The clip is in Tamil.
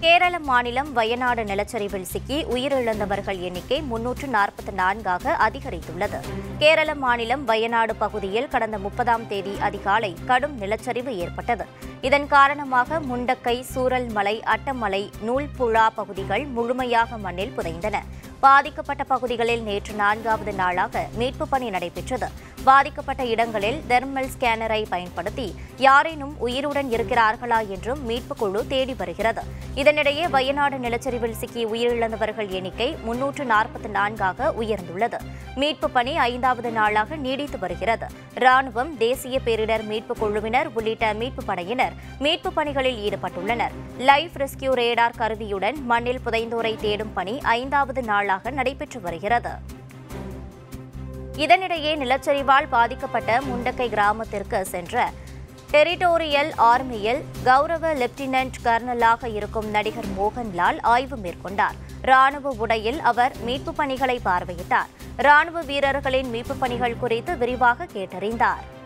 கேரள மாநிலம் வயநாடு நிலச்சரிவில் சிக்கி உயிரிழந்தவர்கள் எண்ணிக்கை முன்னூற்று நாற்பத்தி நான்காக அதிகரித்துள்ளது கேரள மாநிலம் வயநாடு பகுதியில் கடந்த முப்பதாம் தேதி அதிகாலை கடும் நிலச்சரிவு ஏற்பட்டது இதன் காரணமாக முண்டக்கை சூரல்மலை அட்டமலை நூல்புழா பகுதிகள் முழுமையாக மண்ணில் புதைந்தன பாதிக்கப்பட்ட பகுதிகளில் நேற்று நான்காவது நாளாக மீட்புப் பணி நடைபெற்றது பாதிக்கப்பட்ட இடங்களில் தெர்மல் ஸ்கேனரை பயன்படுத்தி யாரேனும் உயிருடன் இருக்கிறார்களா என்றும் மீட்புக் குழு தேடி வருகிறது இதனிடையே வயநாடு நிலச்சரிவில் சிக்கி உயிரிழந்தவர்கள் எண்ணிக்கை முன்னூற்று நாற்பத்தி நான்காக உயர்ந்துள்ளது மீட்புப் பணி ஐந்தாவது நாளாக நீடித்து வருகிறது ராணுவம் தேசிய பேரிடர் மீட்புக் குழுவினர் உள்ளிட்ட மீட்புப் படையினர் மீட்புப் பணிகளில் ஈடுபட்டுள்ளனர் லைஃப் ரெஸ்கியூ ரேடார் கருவியுடன் மண்ணில் புதைந்தோரை தேடும் பணி ஐந்தாவது நாளாக நடைபெற்று வருகிறது இதனிடையே நிலச்சரிவால் பாதிக்கப்பட்ட முண்டக்கை கிராமத்திற்கு சென்ற டெரிட்டோரியல் ஆர்மியில் கௌரவ லெப்டினன்ட் கர்னலாக இருக்கும் நடிகர் மோகன்லால் ஆய்வு மேற்கொண்டார் ராணுவ உடையில் அவர் மீட்புப் பணிகளை பார்வையிட்டார் ராணுவ வீரர்களின் மீட்புப் பணிகள் குறித்து விரிவாக கேட்டறிந்தார்